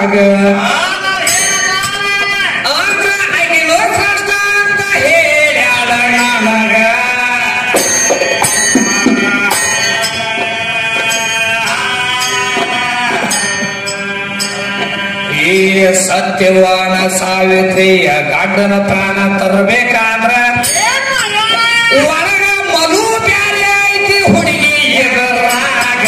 ಮ್ಯಾಗ ಆಗ ಅಗಿಲೋ ಕಷ್ಟ ಅಂತ ಹೇಳ್ಯಾಳ ನನಗ ಈ ಸತ್ಯವಾನ ಸಾವಿತ್ರಿಯ ಗಂಡನ ಪ್ರಾಣ ತರಬೇಕಾದ್ರ ಒಳಗ ಮಧು ಬ್ಯಾರೆ ಐತಿ ಹುಡುಗಿ ಎದುರಾಗ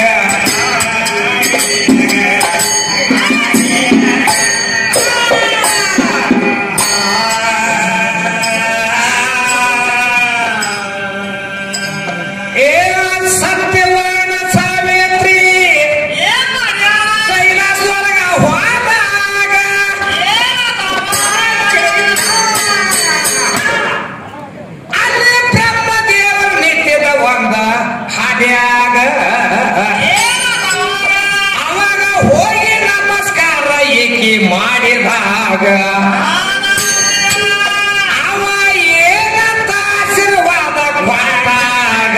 ಏ ಸತ್ಯವಾನ ಸಾವಿತ್ರಿ ಕೈಲಾಸದೊಳಗ ಹೋದಾಗ ಅಲ್ಲಿ ಬ್ರಹ್ಮ ದೇವರು ನಿಂತಿದ್ದ ಒಂದ ಹಾದ್ಯಾಗ ಅವಾಗ ಹೋಗಿ ನಮಸ್ಕಾರ ಈಕಿ ಮಾಡಿದಾಗ ಅವ ಏನಂತ ಆಶೀರ್ವಾದ ಕೊಟ್ಟಾಗ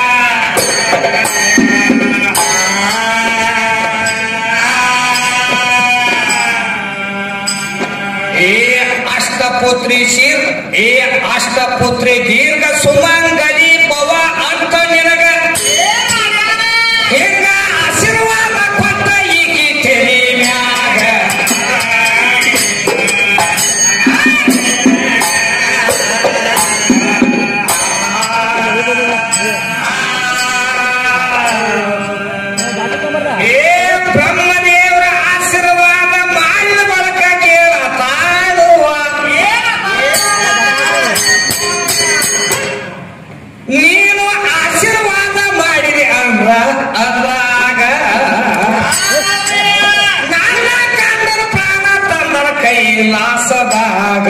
ಏ ಅಷ್ಟಪುತ್ರಿ ಶಿರ್ ಏ ಅಷ್ಟಪುತ್ರಿ ದೀರ್ಘ ಸುಮಂಗಲಿ ಪವ ಅಂತ ನಿನಗ ಹಿಂಗ ಆಶೀರ್ವಾದ ಕೊಟ್ಟ ಈಗಿ ತೆಲಿ ಮ್ಯಾಗ ಏ ಬ್ರಹ್ಮದೇವರ ಆಶೀರ್ವಾದ ಮಾಡಿದ ಬಳಕ ಕೇಳತಾಡುವ ನೀನು ಆಶೀರ್ವಾದ ಮಾಡಿದೆ ಅಂದ್ರ ಅದ್ರಾಗ ನನ್ನ ಕಂಡನ ಪ್ರಾಣ ತಂದರ ಕೈಲಾಸದಾಗ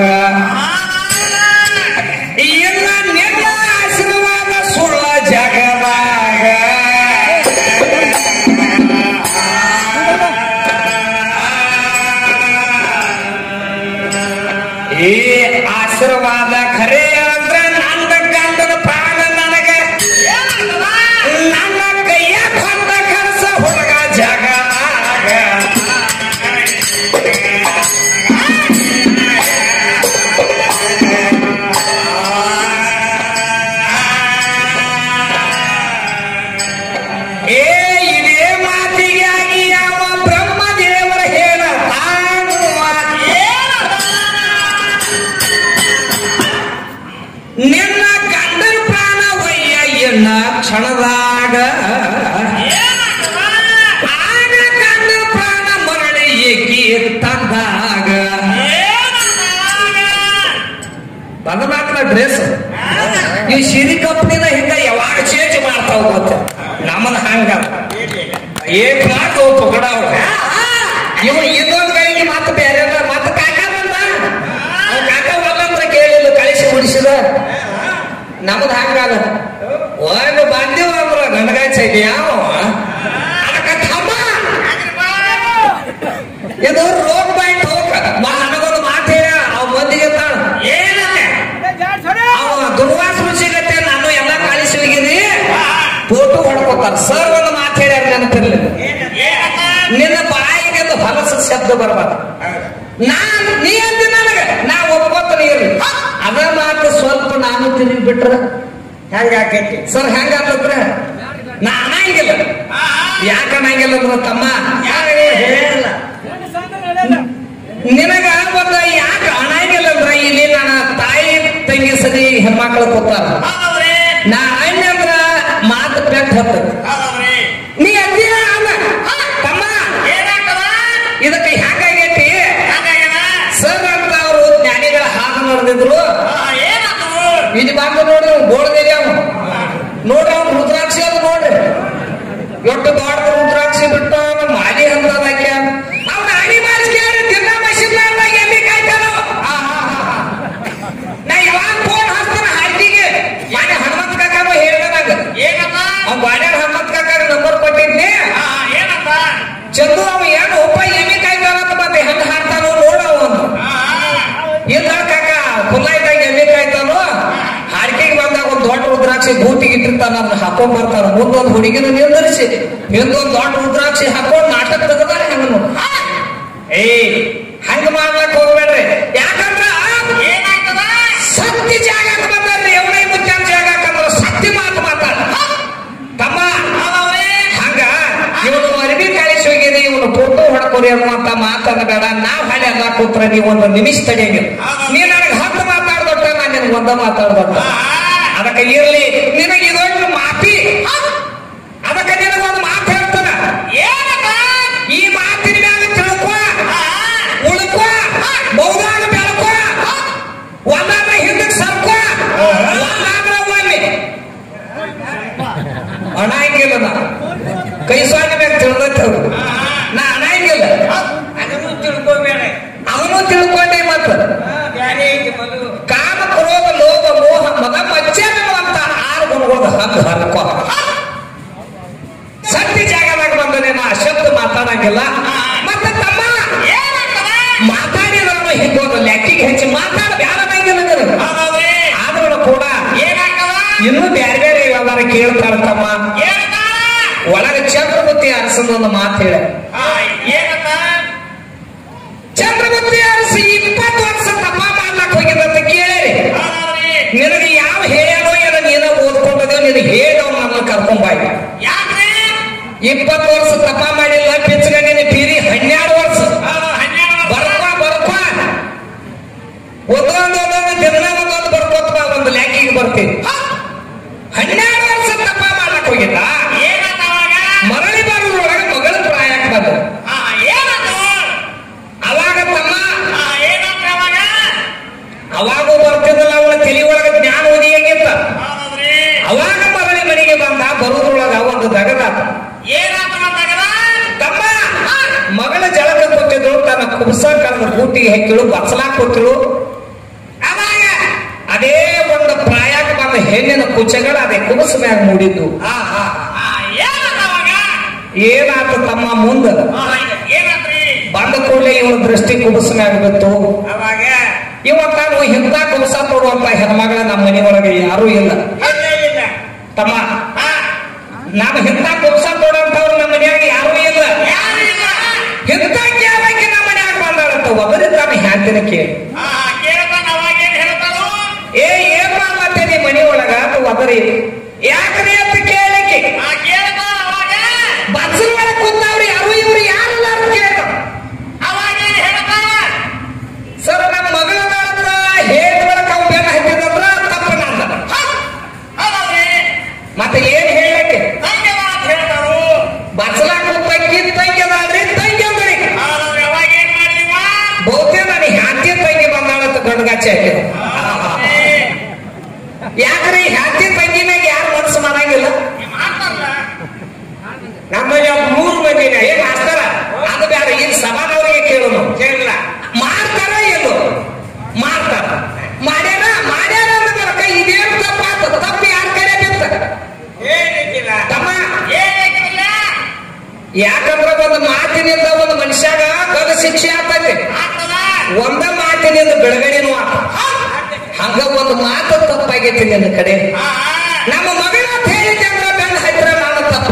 ಇಲ್ಲ ನಿನ್ನ ಆಶೀರ್ವಾದ ಸುಳ್ಳ ಜಗದಾಗ ಈ ಆಶೀರ್ವಾದ ಖರೆ ಅಂದ್ರ ನನ್ನ ಗಂಡನ ಪ್ರಾಣ ನನಗೆ ನನ್ನ ಕೈಯ ಕೊಂದ ಕನಸ ಹುಡುಗ ಜಗದಾಗ ಏ ಇದೇ ಮಾತಿಗಾಗಿ ಯಾವ ಬ್ರಹ್ಮದೇವರ ಹೇಳ ನಿನ್ನ ಗಂಡನ ಪ್ರಾಣ ಒಯ್ಯ ಎನ್ನ ಕ್ಷಣದಾಗ ಆಗ ಗಂಡನ ಪ್ರಾಣ ಮರಳಿ ಏಕಿ ತಂದಾಗ ಬದಲಾಗ್ಲ ಡ್ರೆಸ್ ಈ ಸಿರಿ ಕಂಪ್ನಿನ ಹಿಂಗ ಯಾವಾಗ ಚೇಂಜ್ ಮಾಡ್ತಾವ ಗೊತ್ತ ನಮ್ಮನ್ನ ಹಂಗ ಏಕ್ ಮಾತು ಪುಗಡ ಇವ ಇನ್ನೊಂದ್ ಕೈಗೆ ಮತ್ತೆ ಬೇರೆ ಮತ್ತೆ ಕಾಕ ಬಂದ ಅವ್ ಕಾಕ ಬಂದಂದ್ರ ಕೇಳಿಲ್ಲ ಕಳಿಸಿ ಬಿಡಿಸಿದ ನಮ್ದು ಹಂಗಾದ ಒಂದು ಬಂದೇವ ಅಂದ್ರ ನನಗಾಯ್ ಸೈತಿ ಯಾವ ಅದಕ್ಕ ತಮ್ಮ ಇದು ರೋಡ್ ಬೈಟ್ ಹೋಗ ನನಗೊಂದು ಮಾತು ಹೇಳ ಅವ್ ಮಂದಿಗೆ ತಾಳ ಏನಂತೆ ಅವ ದುರ್ವಾಸ ಸಿಗತ್ತೆ ನಾನು ಎಲ್ಲ ಕಳಿಸಿ ಹೋಗಿನಿ ಫೋಟೋ ಹೊಡ್ಕೋತಾರ ಸರ್ ಒಂದು ಮಾತು ಹೇಳ್ಯಾರ ನೆನಪಿರ್ಲಿ ನಿನ್ನ ಬಾಯಿಗೆ ಅದು ಹೊಲಸ ಶಬ್ದ ಬರಬಾರ್ದು ನಾನ್ ನೀ ಅಂದ ನನಗ ನಾ ಒಪ್ಕೋತೀನಿ ಇರ್ಲಿ ಅದ ಮಾತು ಸ್ವಲ್ಪ ನಾನು ತಿರುಗಿ ಬಿಟ್ರ ಹೆಂಗ ಆಕೈತಿ ಸರ್ ಹೆಂಗ ಆತಂದ್ರ ನಾ ಅನ್ನಂಗಿಲ್ಲ ಯಾಕ ಅನ್ನಂಗಿಲ್ಲ ಅಂದ್ರ ತಮ್ಮ ಹೇಳಿಲ್ಲ ನಿನಗ ಒಂದ ಯಾಕ ಅನ್ನಂಗಿಲ್ಲ ಅಂದ್ರ ಇಲ್ಲಿ ನನ್ನ ತಾಯಿ ತಂಗಿ ಸರಿ ಹೆಣ್ಮಕ್ಳು ಕೂತಾರ ನಾ ಅಣ್ಣ ಅಂದ್ರ ಮಾತು ಪೆಟ್ ಹತ್ತ ನೀ ಅದ್ದಿಯ ಅಲ್ಲ ತಮ್ಮ ಇದಕ್ಕೆ ಹ್ಯಾಂಗಾಗೈತಿ ಸರ್ ಅಂತ ಅವರು ಜ್ಞಾನಿಗಳ ಹಾದು ನಡೆದಿದ್ರು ಇದು ಬಂದು ನೋಡಿ ಗೋಳದೇರಿ ಅವ ನೋಡ್ರಿ ಅವ್ನು ರುದ್ರಾಕ್ಷಿ ಅದು ನೋಡ್ರಿ ಎಷ್ಟು ದೊಡ್ಡ ರುದ್ರಾಕ್ಷಿ ಬಿಟ್ಟು ಅವ್ನು ಮಾಲಿ ಹಂತದಾಕ್ಯ ಅವ್ನ ಅಡಿ ಮಾಡಿಸ್ಕೇಳಿ ದಿನ ಮಷಿನ್ದಾಗ ಎಲ್ಲಿ ಕಾಯ್ತಾನೋ ನಾ ಇವಾಗ ಫೋನ್ ಹಚ್ತಾನ ಹಾಕಿಗೆ ಮನೆ ಹನುಮಂತ ಕಾಕಾನು ಹೇಳ್ದ ನಂಗ ಅವ್ನ ಬಾಡ್ಯಾಗ ಹನುಮಂತ ಕಾಕಾಗ ನಂಬರ್ ಕೊಟ್ಟಿದ್ನಿ ಚಂದು ಅವ ಏನು ಒಬ್ಬ ಎಮ್ಮಿ ಕಾಯ್ತಾನಂತ ಮತ್ತೆ ಹೆಂಗ ಹಾಡ್ತಾನೋ ನೋಡವ ಇಲ್ಲ ಕಾಕ ಕುಲ್ಲಾಯ್ದಾಗ ಎಮ್ಮಿ ಕಾಯ್ತಾನೋ ಹಾಡಿಕೆಗೆ ಬಂದಾಗ ಒಂದು ದೊಡ್ಡ ರುದ್ರಾಕ್ಷಿ ಬೂಟಿಗೆ ಇಟ್ಟಿರ್ತಾನ ಅದನ್ನ ಹಾಕೊಂಡ್ ಬರ್ತಾನ ಮುಂದೊಂದು ಹುಡುಗಿನ ನಿಂದರಿಸಿ ಹಿಂದೊಂದು ದೊಡ್ಡ ರುದ್ರಾಕ್ಷಿ ಹಾಕೊಂಡ್ ನಾಟಕ ತೆಗದಾರ ಹೆಂಗ ನೋಡು ಏಯ್ ಮಾಡ್ಕೋರಿ ಅನ್ನುವಂತ ಮಾತನ್ನ ಬೇಡ ನಾವ್ ಹಾಳಿ ಅಲ್ಲ ಕೂತ್ರ ನೀವು ಒಂದು ನಿಮಿಷ ತಡೆಯಂಗಿಲ್ಲ ಹೌದು. ನೀ ನನಗೆ ಹತ್ತು ಮಾತಾಡ್ದೊಟ್ಟ ನಾನು ನಿನಗೆ ಒಂದ ಮಾತಾಡ್ದೊಟ್ಟ ಆ, ಅದಕ್ಕೆ ಇರ್ಲಿ ನಿನಗೆ ಇದೊಂದು ಮಾತಿ ಅದಕ್ಕೆ ನಿನಗೊಂದು ಮಾತು ಹೇಳ್ತಾನ ಏನಪ್ಪ? ಈ ಮಾತಿನ ಮ್ಯಾಗ ತಿಳ್ಕೊ ಆ, ಉಳ್ಕೊ ಬಹುದಾಗ ಬೆಳ್ಕೊ ಒಂದಾದ್ರೆ ಹಿಂದಕ್ಕೆ ಸರ್ಕೊ ಒಂದಾದ್ರೆ ಒಮ್ಮೆ ಅಣಾಯ್ಕಿಲ್ಲ ನಾ ಕೈ ಸ್ವಾಮಿ ಮ್ಯಾಗ ತಿಳ್ದೈತೆ ಅವ್ರು ನಾ ಅಣಾಯ್ಕಿಲ್ಲ ಅದನ್ನು ತಿಳ್ಕೊಬೇಡ ಅವನು ತಿಳ್ಕೊಂಡೆ ಮತ್ತ ಆ, ಬ್ಯಾರೆ ಐತಿ ಮಗು ಕಾಮ ಕ್ರೋಧ ಲೋಭ ಮೋಹ ಮದ ಮಚ್ಚೆನ್ನುವಂತ ಆರು ಗುಣಗಳು ಹಂಗ ಹರ್ಕೊ ಸತ್ಯ ಜಾಗದಾಗ ಬಂದನೆ ನಾ ಶಬ್ದ ಮಾತಾಡಂಗಿಲ್ಲ ಮತ್ತೆ ತಮ್ಮ ಏನಂತವ? ಮಾತಾಡಿದ್ರು ಹಿಂಗೋದು ಲೆಕ್ಕಿಗೆ ಹೆಚ್ಚಿ ಮಾತಾಡ ಬ್ಯಾಡಂಗಿಲ್ಲ ಹೌದೌದ್ರಿ. ಆದ್ರೂ ಕೂಡ ಏನಾಗ್ತವ? ಇನ್ನೂ ಬ್ಯಾರೆ ಬೇರೆ ಎಲ್ಲಾರ ಕೇಳ್ತಾರ ತಮ್ಮ ಏನಂತಾಳ? ಒಳಗ ಚಂದ್ರಗುತ್ತಿ ಅರಸನ ಒಂದು ಮಾತು ಹೇಳ ಆ, ಏನಂತ? ಚಂದ್ರಗುತ್ತಿ ಅರಸಿ ಇಪ್ಪತ್ತು ವರ್ಷ ತಪ್ಪ ಮಾಡ್ಲಕ್ ಹೋಗಿದಂತ ಕೇಳಿ ಹೌದೌದ್ರಿ. ನಿನಗೆ ಯಾವ ಹೇಳ್ಯಾನೋ ಏನೋ ನೀನ ಓದ್ಕೊಂಡದೇವ್ ನಿನಗೆ ಹೇಳವ್ ನನ್ನ ಕರ್ಕೊಂಬಾಯಿ ಯಾಕ್ರಿ? ಇಪ್ಪತ್ತು ವರ್ಷ ತಪ್ಪ ಮಾಡಿಲ್ಲ ಪಿಚ್ಚಗ ನೀನು ಬೀರಿ ಹನ್ನೆರಡು ವರ್ಷ ಹೌದು, ಹನ್ನೆರಡು ವರ್ಷ. ಬರ್ಕೊ ಬರ್ಕೊ ಒಂದೊಂದು ಒಂದೊಂದು ದಿನ ಒಂದೊಂದು ಬರ್ಕೋತ ಬಾ, ಒಂದು ಲ್ಯಾಕಿಗೆ ಬರ್ತೀವಿ ಹನ್ನೆರಡು ವರ್ಷ ತಪ್ಪ ಮಾಡ್ಲಕ್ ಹೋಗಿದ್ದ ಏನಂತ ಅವಾಗ? ಮರಳಿ ಬರೋದ್ರೊಳಗೆ ಮಗಳ ಪ್ರಾಯಕ್ಕೆ ಬಂದ ಆ, ಏನಂತ? ಅವಾಗ ತಮ್ಮ ಆ, ಏನಂತ ಅವಾಗ? ಅವಾಗೂ ಬರ್ತಿದ್ದಲ್ಲ ಅವಳ ತಲೆ ಒಳಗೆ ಜ್ಞಾನ ಓದಿಯಾಗಿತ್ತ ಹೌದೌದ್ರಿ. ಅವಾಗ ಮರಳಿ ಮನೆಗೆ ಬಂದ ಬರೋದ್ರೊಳಗ ಒಂದು ದಗದಾತ ಏನಂತ ಬಂದಾಗದ? ತಮ್ಮ ಮಗಳ ಜಳಕ ಕೊಟ್ಟಿದ್ರು ತನ್ನ ಕುಬ್ಸ ಕಳೆದ ಬೂಟಿಗೆ ಹಾಕಿಳು ಬಚ್ಚಲಾಕ್ ಕೊಟ್ಟಿಳು ಅವಾಗ ಅದೇ ಒಂದು ಪ್ರಾಯಕ್ಕೆ ಬಂದ ಹೆಣ್ಣಿನ ಕುಚಗಳು ಅದೇ ಕುಬಸ ಮ್ಯಾಗ ಮೂಡಿದ್ದು ಆ, ಏನಂತ ಅವಾಗ? ಏನಾತ ತಮ್ಮ ಮುಂದ ಆ, ಏನಂತ್ರಿ? ಬಂದ ಕೂಡಲೇ ಇವನ ದೃಷ್ಟಿ ಕುಬಸ ಮ್ಯಾಗ ಬಿತ್ತು ಅವಾಗ ಇವತ್ತ ನಾವು ಇಂಥ ಕುಬಸ ಕೊಡುವಂತ ಹೆಣ್ಮಗಳ ನಮ್ಮ ಮನೆಯೊಳಗೆ ಯಾರೂ ಇಲ್ಲ ಇಲ್ಲ, ಇಲ್ಲ. ತಮ್ಮ ಆ, ನಾನು ಇಂಥ ಕುಬಸ ಕೊಡುವಂತವ್ರು ನಮ್ಮ ಮನ್ಯಾಗ ಯಾರೂ ಇಲ್ಲ ಯಾರು ಇಲ್ಲ? ಇಂಥ ಕೇಳಕ್ಕೆ ನಮ್ಮ ಮನ್ಯಾಗ ಬಂದಾಳಂತ ಒಬ್ಬರಿ ತಮ್ಮ ಹ್ಯಾಂತಿನ ಕೇಳಿ ಆ, ಕೇಳ್ತಾನ ಅವಾಗ ಏನ್ ಹೇಳ್ತಾನು? ಏ ಏನ್ ಮತ್ತೆ ನೀ ಮನಿ ಒಳಗ ಅಂತ ಒದರಿ ಯಾಕ್ರಿ ಅಂತ ಕೇಳಲಿಕ್ಕೆ ಆ, ಕೇಳ್ತಾನ ಅವಾಗ ಬಸ್ಸಿನ ಒಳಗ್ ಕೂತವ್ರು ಯಾರು ಇವ್ರು ಯಾರಲ್ಲ ಅಂತ ಕೇಳ್ದ ಅವಾಗ ಏನ್ ಹೇಳ್ತಾನ? ಸರ್ ನಮ್ಮ ಮಗಳ ಹತ್ರ ಹೇಳ ಒಳಗ ಅವ್ನು ಬೆನ್ನ ಹತ್ತಿದಂದ್ರ ತಪ್ಪ ನಂದ ಹ, ಹೌದೌದ್ರಿ. ಮತ್ತೆ ಏನ್ ಹೇಳಕ್ಕೆ ಧನ್ಯವಾದ ಹೇಳ್ತಾರು. ಬಸ್ಲಾಗ ಕೂತಂಗಿ ತಂಗಿ ಅದಾಳ್ರಿ ತಂಗಿ ಅಂದ್ರಿ ಹೌದೌದ್ರಿ. ಅವಾಗ ಏನ್ ಮಾಡಿದಿವ? ಬಹುತೇ ನಾನು ಹ್ಯಾಂತಿ ತಂಗಿ ಬಂದಾಳಂತ ಗಂಡಗಾಚೆ ಹಾಕಿದ ಹೌದೌದ್ರಿ. ಯಾಕ್ರಿ ಹ್ಯಾಂತಿ ತಂಗಿ ಮ್ಯಾಗ ಯಾರು ಮನಸ್ಸು ಮಾಡಂಗಿಲ್ಲ ನೀವ್ ಮಾಡ್ತಾರಲ್ಲ? ನಮ್ಮಲ್ಲಿ ಒಬ್ಬ ಮೂರು ಮಂದಿನ ಏನ್ ಮಾಡ್ತಾರ ಅದು ಬೇಡ ಈಗ ಸಭಾದವರಿಗೆ ಕೇಳೋನು ಕೇಳಿಲ್ಲ. ಮಾಡ್ತಾರ ಎಲ್ಲೋ ಮಾಡ್ತಾರ ಮಾಡ್ಯಾನ ಮಾಡ್ಯಾನ ಅನ್ನೋದಕ್ಕ ಇದೇನು ತಪ್ಪಾತ ತಪ್ಪು ಯಾರ ಕಡೆ ಬಿತ್ತ ಏನಿಕ್ಕಿಲ್ಲ. ತಮ್ಮ ಏನಿಕ್ಕಿಲ್ಲ. ಯಾಕಂದ್ರ ಒಂದು ಮಾತಿನಿಂದ ಒಂದು ಮನುಷ್ಯಾಗ ಗದ ಶಿಕ್ಷೆ ಆಗ್ತೈತಿ ಆಗ್ತದ? ಒಂದ ಮಾತಿನಿಂದ ಬೆಳಗಡೆನೂ ಆತ ಹಂಗ ಒಂದು ಮಾತು ತಪ್ಪಾಗೈತಿ ನಿನ್ನ ಕಡೆ ಆ, ನಮ್ಮ ಮಗಳ ಅಂತ ಹೇಳಿದ್ದೆ ಅಂದ್ರ ಬೆನ್ನ ಹತ್ತಿರ ನಾನು ತಪ್ಪು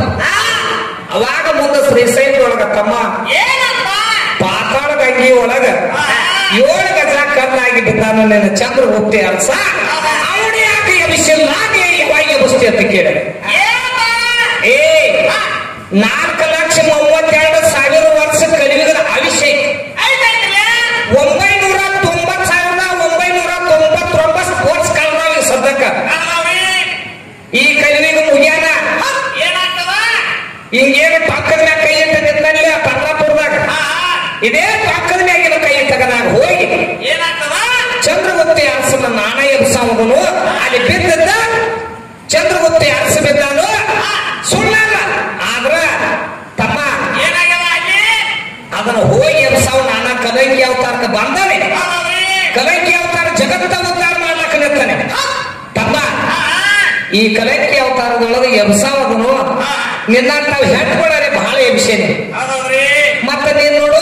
ಅವಾಗ ಮುಂದೆ ಶ್ರೀಶೈಲ ಒಳಗ ತಮ್ಮ ಏನಪ್ಪ? ಪಾತಾಳ ಗಂಗಿ ಒಳಗ ಆ, ಏಳು ಗಜ ಕಲ್ಲಾಗಿ ಬಿದ್ದಾನ ನಿನ್ನ ಚಂದ್ರ ಹುಟ್ಟಿ ಅರ್ಸ ಅವನು ಯಾಕೆ ಎಬ್ಬಿಸಿಲ್ಲ ನೀ ಯಾವಾಗ ಎಬ್ಬಿಸ್ತಿ ಅಂತ ಕೇಳ ಏನಪ್ಪ? ಏ ನಾಲ್ಕು ಲಕ್ಷ ಮೂವತ್ತೆರಡು ಸಾವಿರ ವರ್ಷ ಕಲಿಯುಗದ ಅಭಿಷೇಕ ಐತೈತಿಲ್ಲ? ಒಂಬೈನೂರ ತೊಂಬತ್ ಸಾವಿರದ ಒಂಬೈನೂರ ತೊಂಬತ್ತೊಂಬತ್ತು ವರ್ಷ ಕಳೆದ ಸದ್ಯಕ್ಕ ಹೌದೌದ್ರಿ. ಈ ಕಲಿಯುಗ ಮುಗಿಯಾನ ಹ, ಏನಾಗ್ತದ? ಹಿಂಗೇನು ಪಕ್ಕದ ಮ್ಯಾಗ ಕೈ ಇಟ್ಟ ನಿಂತಲ್ಲಿ ಪಂಡ್ರಾಪುರದಾಗ ಆ, ಆ, ಇದೇ ಪಕ್ಕದ ಮ್ಯಾಗಿನ ಕೈ ತೆಗದಾಗ ಹೋಗಿ ಏನಾಗ್ತದ? ಚಂದ್ರಗುಪ್ತಿ ಅರಸನ ನಾಣ ಎಬ್ಸಾವನು ಅಲ್ಲಿ ಬಿದ್ದದ್ದ ಚಂದ್ರಗುಪ್ತಿ ಅರಸ ಬಿದ್ದಾನು ಸುಳ್ಳಲ್ಲ ಆದ್ರ ತಮ್ಮ ಏನಾಗ್ಯದ ಅಲ್ಲಿ? ಅದನ್ನ ಹೋಗಿ ಎಬ್ಸಾವ ನಾನ ಕಲಂಕಿ ಅವತಾರಕ್ಕೆ ಬಂದಾನೆ ಹೌದೌದ್ರಿ. ಕಲಂಕಿ ಅವತಾರ ಜಗತ್ತ ಉದ್ಧಾರ ಮಾಡ್ಲಕ್ಕ ನಿಂತಾನೆ ತಮ್ಮ ಆ, ಈ ಕಲಂಕಿ ಅವತಾರದೊಳಗೆ ಎಬ್ಸಾವದನು ನಿನ್ನಂತಾವ್ ಹೆಣ್ಕೊಳ್ಳರೆ ಬಹಳ ಎಬ್ಸೇನೆ ಹೌದೌದ್ರಿ. ಮತ್ತೆ ನೀನ್ ನೋಡು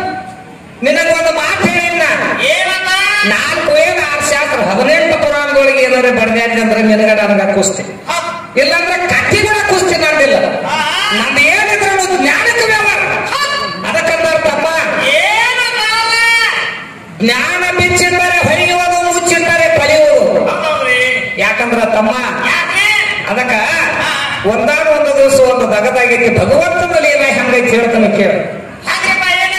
ನಿನಗೊಂದು ಮಾತು ಹೇಳಿನ ಏನಂತ? ನಾಲ್ಕು ಏನು ಆರು ಶಾಸ್ತ್ರ ಹದಿನೆಂಟು ಪುರಾಣದೊಳಗೆ ಏನಾರ ಬರ್ದ್ಯಾಡ್ರಿ ಅಂದ್ರೆ ನಿನಗ ನನಗ ಕುಸ್ತಿ ಹ, ಇಲ್ಲಾಂದ್ರೆ ಕತ್ತಿಗಳ ಕುಸ್ತಿ ನಂದಿಲ್ಲ ಆ, ನಂದು ಏನಿದ್ರೆ ಒಂದು ಜ್ಞಾನಕ್ಕೆ ವ್ಯವಹಾರ ಅದಕ್ಕಂದ್ರೆ ತಮ್ಮ ಏನಂತ ಅವ? ಜ್ಞಾನ ಬಿಚ್ಚಿದ್ದಾರೆ ಹೊಳೆಯುವುದು ಮುಚ್ಚಿದ್ದಾರೆ ಪಡೆಯುವುದು ಹೌದೌದ್ರಿ. ಯಾಕಂದ್ರ ತಮ್ಮ ಯಾಕೆ? ಅದಕ್ಕ ಒಂದಾನ ಒಂದು ದಿವಸ ಒಂದು ದಗದಾಗೈತಿ ಭಗವಂತನ ಲೀಲೆ ಹೆಂಗೈತಿ ಹೇಳ್ತಾನೆ ಕೇಳು ಹಾಗೆಪ್ಪ ಏನ?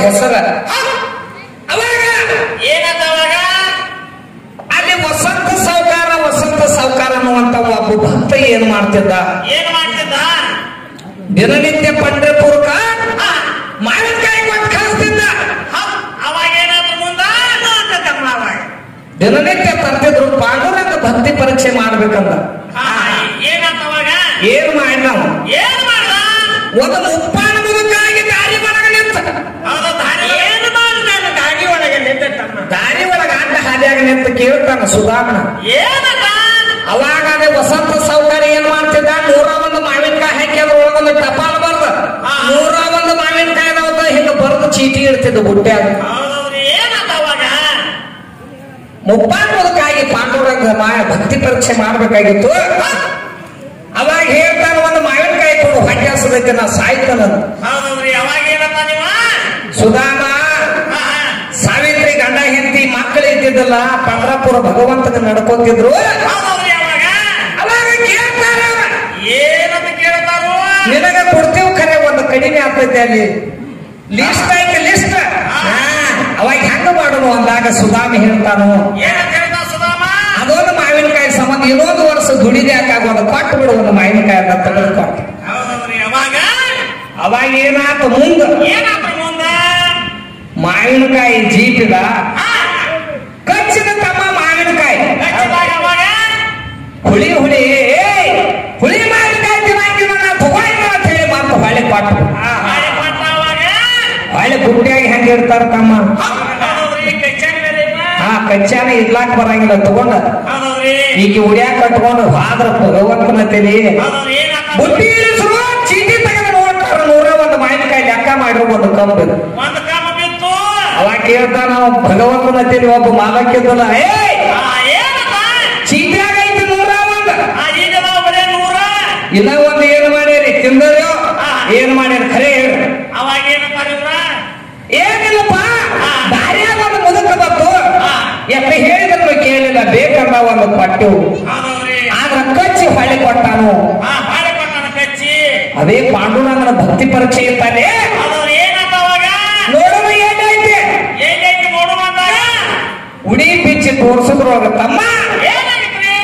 ಹೆಸರ ಅವಾಗ ಏನಂತ ಅವಾಗ ಅಲ್ಲಿ ವಸಂತ ಸಾವುಕಾರ ವಸಂತ ಸಾವುಕಾರ ಅನ್ನುವಂತ ಒಬ್ಬ ಭಕ್ತ ಏನ್ ಮಾಡ್ತಿದ್ದ ಏನ್ ಮಾಡ್ತಿದ್ದ ದಿನನಿತ್ಯ ಪಂಡ್ರಪುರಕ ಮಾವಿನಕಾಯಿ ಕೊಟ್ಟು ಕಳಿಸ್ತಿದ್ದ ಹೌದ್. ಅವಾಗ ಏನಾದ್ರು ಮುಂದ ಅಂತ ತಮ್ಮ ಅವಾಗ ದಿನನಿತ್ಯ ತರ್ತಿದ್ರು ಪಾಂಡುರಂಗ ಭಕ್ತಿ ಪರೀಕ್ಷೆ ಮಾಡ್ಬೇಕಂದ ಹಾ, ಏನಂತ ಅವಾಗ ಏನ್ ಮಾಡಿ ನಾವು ಏನ್ ಮಾಡ್ದ ಒಂದು ಉಪ್ಪಾನ ಮುದುಕಾಗಿ ದಾರಿ ಒಳಗ ನಿಂತ ಹೌದು ದಾರಿ ಏನು ಮಾಡ್ದ ದಾರಿ ಒಳಗೆ ನಿಂತ ತಮ್ಮ ದಾರಿ ಒಳಗ ಅಡ್ಡ ಹಾದಿಯಾಗ ನಿಂತ ಕೇಳ್ತಾನ ಸುಧಾಮನ ಏನಂತ ಅವಾಗ ಅದೇ ವಸಂತ ಸೌಕರ್ಯ ಏನ್ ಮಾಡ್ತಿದ್ದ ನೂರ ಒಂದು ಮಾವಿನಕಾಯಿ ಹಾಕಿ ಅದ್ರ ಒಳಗೊಂದು ಟಪಾಲ್ ಬರ್ದ ಹಾ. ನೂರ ಒಂದು ಮಾವಿನಕಾಯಿ ಅದಾವತ್ತ ಹಿಂಗ ಬರೆದು ಚೀಟಿ ಇಡ್ತಿದ್ದ ಬುಟ್ಟ್ಯಾಗ ಹೌದೌದು ಏನಂತ ಅವಾಗ ಮುಪ್ಪಾನ್ ಮುದುಕಾಗಿ ಪಾಂಡುರಂಗ ಮಾ ಭಕ್ತಿ ಪರೀಕ್ಷೆ ಮಾಡ್ಬೇಕಾಗಿತ್ತು ಅವಾಗ ಹೇಳ್ತಾನ ಒಂದು ಮಾವಿನಕಾಯಿ ಕೊಡು ಹೊಟ್ಟೆ ಹಸದೈತೆ ನಾ ಸಾಯ್ತಾನಂತ ಹೌದೌದ್ರಿ ಅವಾಗ ಏನಂತ ನೀವ ಸುಧಾಮ ಹಾ, ಹಾ. ಸಾವಿತ್ರಿ ಗಂಡ ಹೆಂಡತಿ ಮಕ್ಕಳು ಇದ್ದಿದ್ದಲ್ಲ ಪಂಡ್ರಾಪುರ ಭಗವಂತನ ನಡ್ಕೋತಿದ್ರು ಹೌದೌದ್ರಿ ಅವಾಗ ಅವಾಗ ಕೇಳ್ತಾರ ಅವ, ಏನಂತ ಕೇಳ್ತಾರು ನಿನಗ ಕೊಡ್ತೇವ್ ಖರೆ ಒಂದು ಕಡಿಮೆ ಆಗ್ತೈತೆ ಅಲ್ಲಿ ಲಿಸ್ಟ್ ಐತೆ ಲಿಸ್ಟ್ ಅವಾಗ ಹೆಂಗ ಮಾಡೋನು ಅಂದಾಗ ಸುಧಾಮಿ ಹೇಳ್ತಾನು ಏನಂತ ಹೇಳ್ತಾ ಸುಧಾಮ ಅದೊಂದು ಮಾವಿನಕಾಯಿ ಸಂಬಂಧ ಇನ್ನೊಂದು ವರ್ಷ ದುಡಿದೆ ಹಾಕಾಗ ಒಂದು ಕೊಟ್ಟು ಬಿಡು ಒಂದು ಮಾವಿನಕಾಯಿ ಅಂತ ತೆಗೆದುಕೊಟ್ಟು ಹೌದೌದ್ರಿ ಅವಾಗ ಅವಾಗ ಏನಾತ ಮುಂದ ಏನಾದ್ರು ಮುಂದ ಮಾವಿನಕಾಯಿ ಜೀಪಿದ ಹಾ, ಕಚ್ಚಿದ ತಮ್ಮ ಮಾವಿನಕಾಯಿ ಹಚ್ಚಿದಾಗ ಅವಾಗ ಹುಳಿ ಹುಳಿ ಏಯ್, ಹುಳಿ ಮಾವಿನಕಾಯಿ ತಿನ್ನಂಗಿಲ್ಲ ನಾ ತಗೊಂಡಿಲ್ಲ ಅಂತ ಹೇಳಿ ಮತ್ತೆ ಹೊಳೆ ಕೊಟ್ಟು ಮಾಡಿ ಕೊಟ್ಟ ಅವಾಗ ಹೊಳೆ ಬುಟ್ಟಿಯಾಗಿ ಹೆಂಗ ಇರ್ತಾರ ತಮ್ಮ ಹೌದೌದ್ರಿ ಕಚ್ಚೇರಿ ಮೇಲೆ ಇಲ್ಲ. ಹಾ ಕಚ್ಚಾನ ಇರ್ಲಾಕ್ ಬರಂಗಿಲ್ಲ ತಗೊಂಡ ಹೌದೌದ್ರಿ ಈಗ ಉಡ್ಯಾಕ ಕಟ್ಕೊಂಡು ಹಾದ್ರ ಭಗವಂತನ ತಲಿ ಹೌದೌದ್ರಿ ಏನಾತ ಬುಟ್ಟಿ ಇಳಿಸುವ ಚೀಟಿ ತೆಗೆದು ನೋಡ್ತಾರ ನೂರ ಒಂದು ಮಾವಿನಕಾಯಿ ಲೆಕ್ಕ ಮಾಡಿರೋ ಒಂದು ಕಂಬ ಒಂದು ಕಾಮ ಬಿತ್ತು ಅವಾಗ ಕೇಳ್ತಾನ ಅವ ಭಗವಂತನ ತಲಿ ಒಬ್ಬ ಮಾಲಕ್ಕಿದ್ದಲ್ಲ ಏ ಆ, ಏನಪ್ಪ ಚೀಟಿಯಾಗ ಐತಿ ನೂರ ಒಂದು ಆ, ಈಗ ನಾವು ಬರೇ ನೂರ ಇನ್ನ ಒಂದು ಏನ್ ಮಾಡ್ಯಾರಿ ತಿಂದರ್ಯೋ ಏನ್ ಮಾಡ್ಯಾರ ಖರೆ ಹೇಳಿ ಅವಾಗ ಏನಪ್ಪ ಇವ್ರ ಏನಿಲ್ಲಪ್ಪ ದಾರಿಯಾಗ ಒಂದು ಮುದುಕ ಬಂತು ಎಪ್ಪ ಹೇಳಿದ್ರು ಕೇಳಿಲ್ಲ ಬೇಕಂದ ಒಂದು ಪಟ್ಟೆವು ಹೌದೌದ್ರಿ ಆದ್ರ ಕಚ್ಚಿ ಹೊಳ್ಳಿ ಕೊಟ್ಟಾನು ಆ ಬಾಳೆ ಕೊಟ್ಟಾನ ಕಚ್ಚಿ ಅದೇ ಪಾಂಡುರಂಗನ ಭಕ್ತಿ ಪರೀಕ್ಷೆ ಇರ್ತಾನೆ ಹೌದೌದ್ರಿ ಏನಪ್ಪ ಅವಾಗ ನೋಡುವ ಏನೈತೆ ಏನೈತಿ ನೋಡು ಬಂದಾಗ ಉಡಿ ಬಿಚ್ಚಿ ತೋರ್ಸದ್ರೊಳಗ ತಮ್ಮ ಏನಾಗಿತ್ರಿ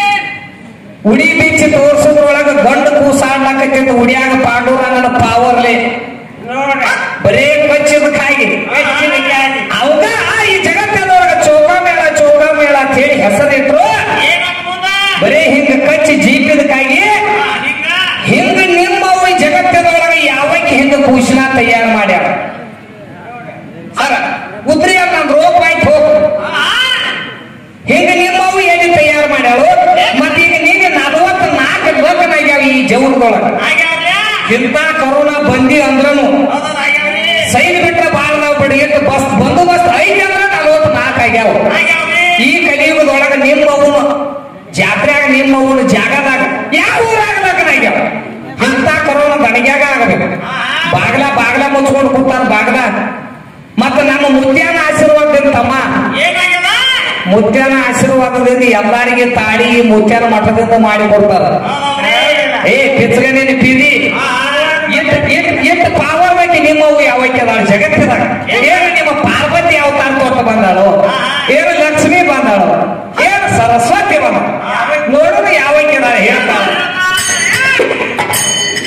ಉಡಿ ಬಿಚ್ಚಿ ತೋರ್ಸದ್ರೊಳಗ ಗಂಡು ಕೂಸಾಡ್ಲಾಕತ್ತಿದ್ದು ಉಡಿಯಾಗ ಪಾಂಡುರಂಗನ ಪಾವರ್ಲೆ ನೋಡ್ರಿ ಬರೇ ಕಚ್ಚಿದ ಕಾಯಿ ಕಚ್ಚಿದ ಕಾಯಿ. ಅವಾಗ ಈ ಜಗತ್ತದೊಳಗ ಚೌಕ ಮೇಳ ಚೌಕ ಮೇಳ ಅಂತ ಹೇಳಿ ಹೆಸರಿಟ್ರು ಏನಂತ ಮುಂದ ಬರೇ ಹಿಂಗ ಕಚ್ಚಿ ಜೀಪಿದ ಕಾಯಿ ಆ, ಹಿಂಗ ಹಿಂಗ ನಿಮ್ಮವು ಈ ಜಗತ್ತದೊಳಗ ಯಾವಾಗ ಹಿಂಗ ಕೂಸಿನ ತಯಾರು ಮಾಡ್ಯಾರ ಸರ ಉದ್ರಿ ನಾನು ರೋಗ ಆಯ್ತು ಹೋಗು ಆ, ಹಿಂಗ ನಿಮ್ಮವು ಎಲ್ಲಿ ತಯಾರು ಮಾಡ್ಯಾಳು ಮತ್ತೀಗ ನೀಗ ನಲವತ್ತ ನಾಲ್ಕು ಲಗ್ನಾಗ್ಯಾವ ಈ ಜೀವನದೊಳಗ ಆಗ್ಯಾವ್ರಿ ಇಂಥ ಕರೋನಾ ಬಂದಿ ಅಂದ್ರನು ಹೌದೌದು ಆಗ್ಯಾವ್ರಿ ಸೈಡ್ ಬಿಟ್ರೆ ಬಾಳ ನಾವು ಬಿಡಿ ಎಷ್ಟು ಬಸ್ ಬಂದು ಬಸ್ ಐದು ಅಂದ್ರೆ ನಲವತ್ತು ನಾಲ್ಕು ಆಗ್ಯಾವ ಆಗ್ಯಾವ್ರಿ ಈ ಕಲಿಯುಗದೊಳಗ ನಿಮ್ಮವನು ಜಾತ್ರೆಯಾಗ ನಿಮ್ಮವನು ಜಾಗದಾಗ ಯಾವ ಊರಾಗ ಲಗ್ನಾಗ್ಯಾವ ಇಂಥ ಕರೋನಾ ದಣಿಗ್ಯಾಗ ಆಗಬೇಕು ಬಾಗ್ಲ ಬಾಗ್ಲ ಮುಚ್ಕೊಂಡು ಕೂತಾರ ಬಾಗ್ಲ ಮತ್ತ ನಮ್ಮ ಮುತ್ಯಾನ ಆಶೀರ್ವಾದದಿಂದ ತಮ್ಮ ಏನಾಗ್ಯದ ಮುತ್ಯಾನ ಆಶೀರ್ವಾದದಿಂದ ಎಲ್ಲಾರಿಗೆ ತಾಳಿ ಮುತ್ಯಾನ ಮಠದಿಂದ ಮಾಡಿ ಕೊಡ್ತಾರ ಹೌದೌದ್ರಿ ಏ ಪಿಚ್ಗನೇನು ಪಿದಿ ಆ, ಎಷ್ಟು ಎಷ್ಟು ಎಷ್ಟು ಪಾವರ್ವತಿ ನಿಮ್ಮವು ಯಾವಕ್ಕೆ ಅದಾಳ ಜಗತ್ತಿದಾಗ ಏನು ನಿಮ್ಮ ಪಾರ್ವತಿ ಅವತಾರ ಕೊಟ್ಟು ಬಂದಾಳು ಏನು ಲಕ್ಷ್ಮಿ ಬಂದಾಳು ಏನು ಸರಸ್ವತಿ ಬಂದ ನೋಡೋದು ಯಾವಕ್ಕೆ ಅದಾಳ ಹೇಳ್ತಾಳ